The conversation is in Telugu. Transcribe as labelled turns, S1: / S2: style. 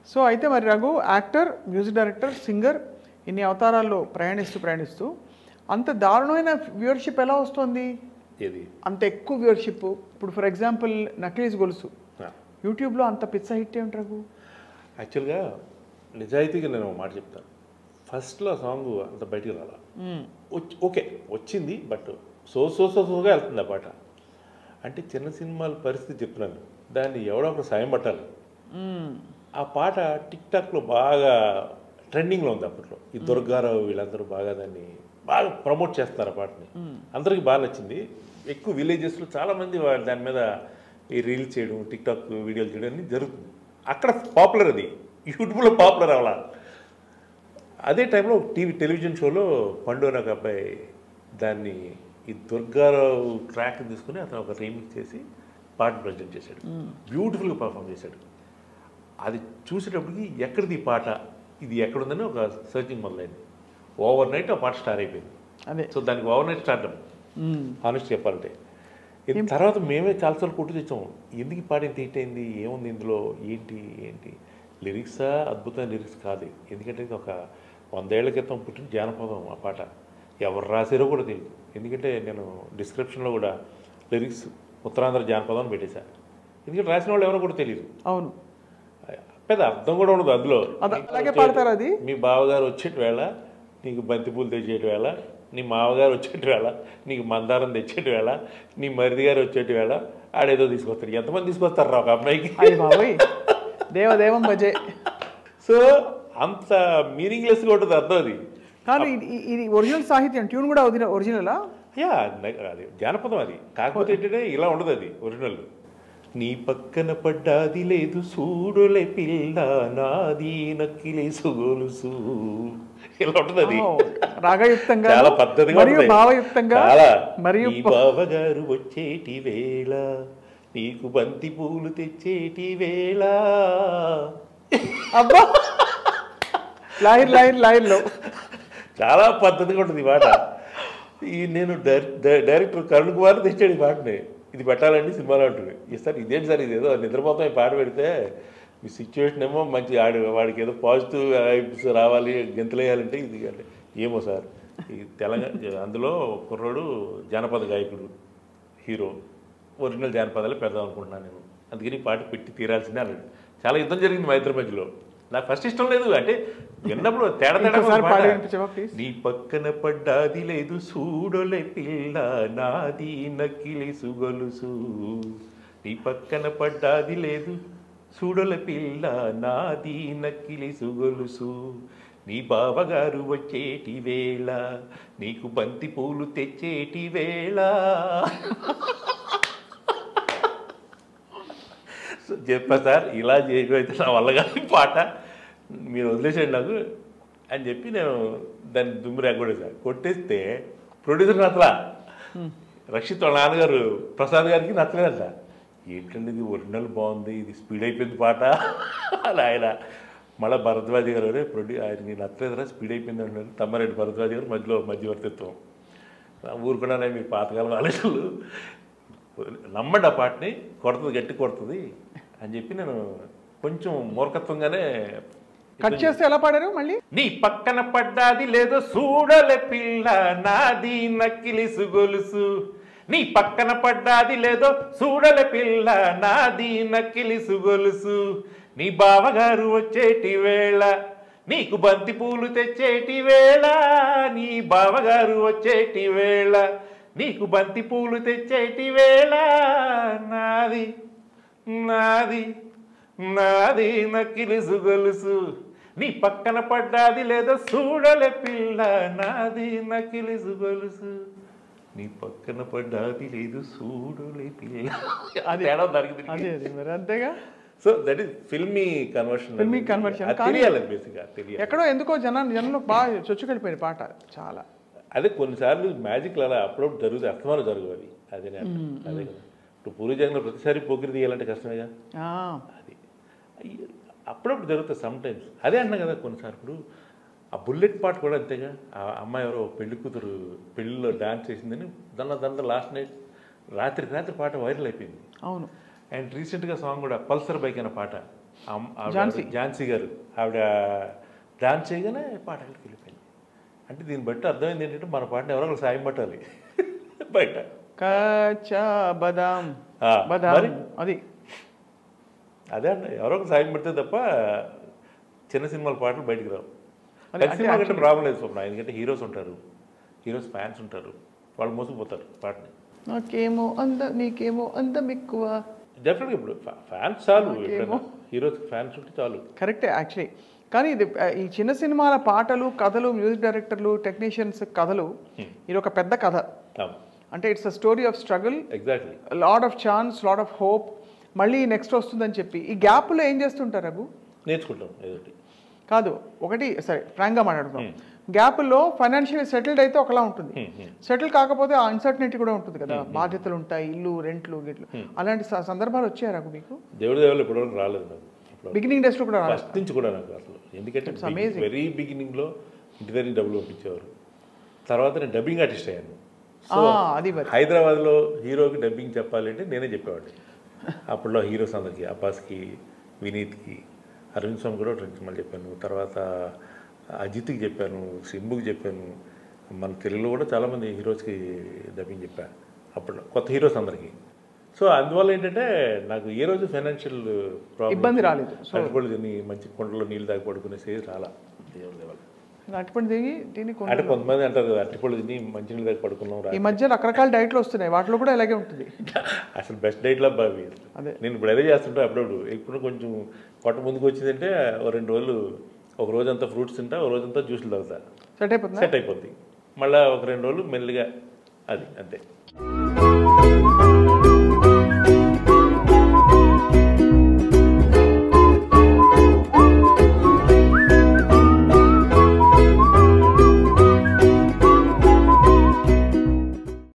S1: సో అయితే మరి Raghu actor music director singer ఇన్ని అవతారాల్లో ప్రయాణిస్తూ ప్రయాణిస్తూ అంత దారుణమైన వ్యూవర్షిప్ ఎలా వస్తుంది
S2: ఇది
S1: అంత ఎక్కువ వ్యూవర్షిప్ ఇప్పుడు ఫర్ ఎగ్జాంపుల్ నకిలీస్ గొలుసు
S2: ఆ.
S1: యూట్యూబ్లో అంత పిచ్చ హిట్ ఏమిటి రఘు
S2: యాక్చువల్గా నిజాయితీగా నేను ఒక మాట చెప్తాను ఫస్ట్లో సాంగ్ అంత బయటికి రాలా వచ్చి ఓకే వచ్చింది బట్ సో సో సో సోగా వెళ్తుంది ఆ పాట అంటే చిన్న సినిమాల పరిస్థితి చెప్తున్నాను దాన్ని ఎవడో ఒకరు సాయం పట్టాలి ఆ పాట టిక్ టాక్లో బాగా ట్రెండింగ్లో ఉంది అప్పట్లో ఈ దుర్గారావు వీళ్ళందరూ బాగా దాన్ని బాగా ప్రమోట్ చేస్తున్నారు ఆ పాటని అందరికీ బాగా నచ్చింది ఎక్కువ విలేజెస్లో చాలామంది వాళ్ళ దాని మీద ఈ రీల్స్ చేయడం టిక్ టాక్ వీడియోలు చేయడం అన్ని జరుగుతుంది అక్కడ పాపులర్ అది యూట్యూబ్లో పాపులర్ అవ్వాల అదే టైంలో టీవీ టెలివిజన్ షోలో పండు అనే ఒక అబ్బాయి దాన్ని ఈ దుర్గారావు ట్రాక్ తీసుకుని అతను ఒక రీమిక్స్ చేసి పాట ప్రజెంట్ చేశాడు బ్యూటిఫుల్గా పర్ఫామ్ చేశాడు అది చూసేటప్పటికి ఎక్కడిది ఈ పాట ఇది ఎక్కడుందని ఒక సర్చింగ్ మొదలైంది ఓవర్ నైట్ ఆ పాట స్టార్ట్ అయిపోయింది
S1: అదే
S2: సో దానికి ఓవర్ నైట్ స్టార్ట్ హానెస్ట్ చెప్పాలంటే ఇది తర్వాత మేమే చాలాసార్లు కొట్టు తెచ్చాం ఎందుకు ఈ పాట ఇంత హిట్ అయింది ఏముంది ఇందులో ఏంటి ఏంటి లిరిక్సా అద్భుతమైన లిరిక్స్ కాదు ఎందుకంటే ఇది ఒక వందేళ్ల క్రితం పుట్టిన జానపదం ఆ పాట ఎవరు రాసారో కూడా తెలియదు ఎందుకంటే నేను డిస్క్రిప్షన్లో కూడా లిరిక్స్ ఉత్తరాంధ్ర జానపదం అని పెట్టేశాను ఎందుకంటే రాసిన వాళ్ళు ఎవరో కూడా తెలియదు
S1: అవును
S2: పెద్ద అర్థం కూడా ఉండదు అందులో
S1: అద- అలాగే పాడతారా అది?
S2: మీ బావగారు వచ్చేటి వేళ నీకు బంతిపూలు తెచ్చేటి వేళ నీ మావగారు వచ్చేటి వేళ నీకు మందారం తెచ్చేటి వేళ నీ మరిది గారు వచ్చేటి వేళ ఆడేదో తీసుకొస్తాడు ఎంతమంది తీసుకొస్తారు రా ఒక అమ్మాయికి
S1: అయ్యి బాబోయ్ దేవదేవం భజే
S2: సో అంత మీనింగ్లెస్గా ఉంటుంది అర్థం అది
S1: కానీ ఇది ఇది- ఇది ఒరిజినల్ సాహిత్యం ట్యూన్ కూడా ఒరిజినల్ ఒరిజినలా
S2: యా న- అది జానపదం అది కాకపోతే ఏంటంటే ఇలా ఉండదు అది ఒరిజినల్ నీ పక్కన పడ్డాది లేదు చూడులే పిల్ల నాది నక్కిలే సుగొలుసు ఇలా ఉంటుంది అది
S1: ఓ, రాగయుక్తంగా
S2: చాలా పద్ధతిగా
S1: మరియు
S2: ఉంటుంది.
S1: భావయుక్తంగా
S2: చాలా
S1: మరియు
S2: నీ బావగారు వచ్చేటి వేళ నీకు బంతి పూలు తెచ్చేటి వేళ
S1: అబ్బా లాహిర్ లాహిర్ లాహిర్లో
S2: చాలా పద్ధతిగా ఉంటుంది ఈ మాట ఈ నేను డైరె- డై- డైరెక్టర్ కరుణ్ కుమార్ తెచ్చాడు ఈ పాటని ఇది పెట్టాలండి సినిమాలో అంటుంది ఈ సార్ ఇదేంటి సార్ ఇది ఏదో నిద్రపోతాం ఈ పాట పెడితే మీ సిచ్యువేషన్ ఏమో మంచి ఆడు వాడికి ఏదో పాజిటివ్ వైబ్స్ రావాలి గెంతులేయాలంటే ఇది అంటే ఏమో సార్ ఈ తెలంగాణ అందులో కుర్రోడు జానపద గాయకుడు హీరో ఒరిజినల్ జానపదాలు పెడదాం అనుకుంటున్నాను నేను అందుకని ఈ పాట పెట్టి తీరాల్సిందే అన్నాడు చాలా యుద్ధం జరిగింది మా ఇద్దరి మధ్యలో నాకు ఫస్ట్ ఇష్టం లేదు అంటే విన్నప్పుడు తేడా తేడా
S1: ఇంకోసారి
S2: ఉంది
S1: పాడి
S2: పాట.
S1: వినిపించవా, please?
S2: నీ పక్కన పడ్డాది లేదు చూడలే పిల్ల నాది నకిలి సుగొలుసు నీ పక్కన పడ్డాది లేదు చూడల పిల్ల నాది నకిలి సుగొలుసు నీ బావగారు వచ్చేటి వేళ నీకు బంతి పూలు తెచ్చేటి వేళ సో చెప్పా సార్ ఇలా చేయకపోతే నా వల్ల కాదు పాట మీరు వదిలేసేయండి నాకు అని చెప్పి నేను దాన్ని దుమ్ము రేగొడే సార్ కొట్టేస్తే ప్రొడ్యూసర్ నచ్చలా రక్షిత్ వాళ్ళ నాన్నగారు ప్రసాద్ గారికి నచ్చలేదంట ఏంటండి ఇది ఒరిజినల్ బాగుంది ఇది స్పీడ్ అయిపోయింది పాట అని ఆయన మళ్ళీ భరద్వాజ్ గారు అరే ప్రొడ్యూ ఆయనకి నచ్చలేదురా స్పీడ్ అయిపోయింది అంటారు తమ్మారెడ్డి భరద్వాజ్ గారు మధ్యలో మధ్యవర్తిత్వం ఊరుకున్నానే మీ పాతకాలం ఆలోచనలు నమ్మండి ఆ పాటని కొడుతుంది గట్టి కొడుతుంది అని చెప్పి నేను కొంచెం మూర్ఖత్వంగానే
S1: కట్ చేస్తే ఎలా పాడారు మళ్ళీ
S2: నీ పక్కన పడ్డాది లేదో చూడలే పిల్ల నాది నక్కిలి సుగొలుసు నీ పక్కన పడ్డాది లేదో చూడలే పిల్ల నాది నక్కిలి సుగొలుసు నీ బావగారు వచ్చేటి వేళ నీకు బంతి పూలు తెచ్చేటి వేళ నీ బావగారు వచ్చేటి వేళ నీకు బంతి పూలు తెచ్చేటి వేళ నాది నాది నాది నక్కిలి సుగొలుసు నీ పక్కన పడ్డాది లేదో చూడలే పిల్ల నాది నకిలి సుగొలుసు నీ పక్కన పడ్డాది లేదు చూడలే పిల్ల అది తేడా దానికి
S1: అదే అదే మరి అంతేగా
S2: so that is filmy conversion
S1: Filmy conversion. కానీ-
S2: తెలియాలి బేసిక్గా తెలియాలి
S1: ఎక్కడో ఎందుకో జనం జనంలో బాగా చొచ్చుకెళ్ళిపోయింది పాట చాలా
S2: అదే కొన్నిసార్లు మ్యాజిక్ అలా అప్పుడప్పుడు జరుగుతాయి అస్తమానం జరగవు అవి అదే నేను అదే కదా ఇప్పుడు పూరి జగన్ ప్రతిసారి పోకిరి తీయాలంటే కష్టమేగా
S1: ఆ,
S2: అది అయ్య, అప్పుడప్పుడు జరుగుతుంది సమ్ టైమ్స్ అదే అన్నా కదా కొన్నిసార్లు ఇప్పుడు ఆ బుల్లెట్ పాట కూడా అంతేగా ఆ అమ్మాయి ఎవరో పెళ్లి కూతురు పెళ్లిలో డాన్స్ చేసిందని దాని దాంట్లో లాస్ట్ నైట్ రాత్రి రాత్రి పాట వైరల్ అయిపోయింది
S1: అవును
S2: అండ్ రీసెంట్గా సాంగ్ కూడా పల్సర్ బైక్ అనే పాట ఆమ్- ఆవిడ
S1: ఝాన్సీ.
S2: ఝాన్సీ గారు ఆవిడ డాన్స్ చేయగానే పాట అక్కడికి వెళ్ళిపోయింది అంటే దీన్ని బట్టి అర్థమైంది ఏంటంటే మన పాటను ఎవరో ఒకరు సాయం పట్టాలి బయట
S1: కచ్చా బదాం
S2: ఆ,
S1: బదాం
S2: మరి?
S1: అది
S2: అదే అండి ఎవరో ఒకరు సాయం పడితే తప్ప చిన్న సినిమాల పాటలు బయటికి రావు
S1: అదే,
S2: పెద్ద
S1: అంటే
S2: సినిమా కంటే ప్రాబ్లం లేదు స్వప్న ఎందుకంటే హీరోస్ ఉంటారు హీరోస్ ఫ్యాన్స్ ఉంటారు వాళ్ళు మోసుకుపోతారు పాటని
S1: నాకేమో అంద నీకేమో అందం ఎక్కువ
S2: డెఫినెట్గా ఇప్పుడు ఫ్యాన్స్ చాలు
S1: నాకేమో.
S2: ఎప్పుడైనా హీరోస్ ఫ్యాన్స్ ఉంటే చాలు
S1: కరెక్టే యాక్చువల్లీ కానీ ఇది ఆ, ఈ చిన్న సినిమాల పాటలు కథలు మ్యూజిక్ డైరెక్టర్లు టెక్నీషియన్స్ కథలు ఇది ఒక పెద్ద కథ అంటే it's a story of struggle
S2: exactly
S1: lot of chance lot of hope మళ్ళీ నెక్స్ట్ వస్తుందని చెప్పి ఈ గ్యాప్లో ఏం చేస్తుంటారు రఘు
S2: నేర్చుకుంటాం ఏదోటి
S1: కాదు ఒకటి సరే ఫ్రాంక్గా మాట్లాడుతాం గ్యాప్లో ఫైనాన్షియల్ సెటిల్డ్ అయితే ఒకలా ఉంటుంది సెటిల్ కాకపోతే ఆ అన్సర్టనిటీ కూడా ఉంటుంది కదా బాధ్యతలు ఉంటాయి ఇల్లు రెంట్లు గిట్లు అలాంటి స- సందర్భాలు వచ్చాయి రఘు మీకు
S2: దేవుడి దేవుళ్ళు ఇప్పటివరకు రాలేదు నాకు ఇప్పుడు
S1: బిగినింగ్ డేస్లో కూడా రాలేదు.
S2: ఫస్ట్ నుంచి కూడా నాకు అసలు ఎందుకంటే వెరీ బిగినింగ్లో ఇంటి దగ్గర డబ్బులు పంపించేవారు తర్వాత నేను డబ్బింగ్ ఆర్టిస్ట్ అయ్యాను
S1: ఆ, అది మరి
S2: హైదరాబాద్లో హీరోకి డబ్బింగ్ చెప్పాలంటే నేనే చెప్పేవాడిని అప్పట్లో హీరోస్ అందరికి అబ్బాస్కి వినీత్కి అరవింద్ స్వామి కూడా ఒక రెండు సినిమాలు చెప్పాను తర్వాత అజిత్కి చెప్పాను సింబుకి చెప్పాను మన తెలుగులో కూడా చాలామంది హీరోస్కి డబ్బింగ్ చెప్పాను అప్పట్లో కొత్త హీరోస్ అందరికీ సో అందువల్ల ఏంటంటే నాకు ఏ రోజు ఫైనాన్షియల్ ప్రాబ్లం
S1: ఇబ్బంది రాలేదు.
S2: అటుపడి తిని మంచి కొండలో నీళ్ళు తాగి పడుకునే స్టేజ్ రాలా దేవుడి దయ వల్ల.
S1: అటుపడి దిగి దీన్ని కొను-
S2: అంటే కొంతమంది అంటారు కదా అట్టిపళ్ళు తిని మంచి నీళ్ళు తాగి పడుకున్నాం రా
S1: ఈ మధ్య రకరకాల డైట్లు వస్తున్నాయి వాటిలో కూడా ఇలాగే ఉంటుంది
S2: అసలు బెస్ట్ డైట్లో బావి
S1: అదే.
S2: నేను ఇప్పుడు అదే చేస్తుంటా అప్పుడప్పుడు ఇప్పుడు కొంచెం పొట్ట ముందుకు వచ్చిందంటే ఓ రెండు రోజులు ఒక రోజంతా ఫ్రూట్స్ తింటా ఒక రోజంతా జ్యూస్లు తాగుతా
S1: సెట్ అయిపోతుంది
S2: సెట్ అయిపోద్ది మళ్ళీ ఒక రెండు రోజులు మెల్లిగా అది అంతే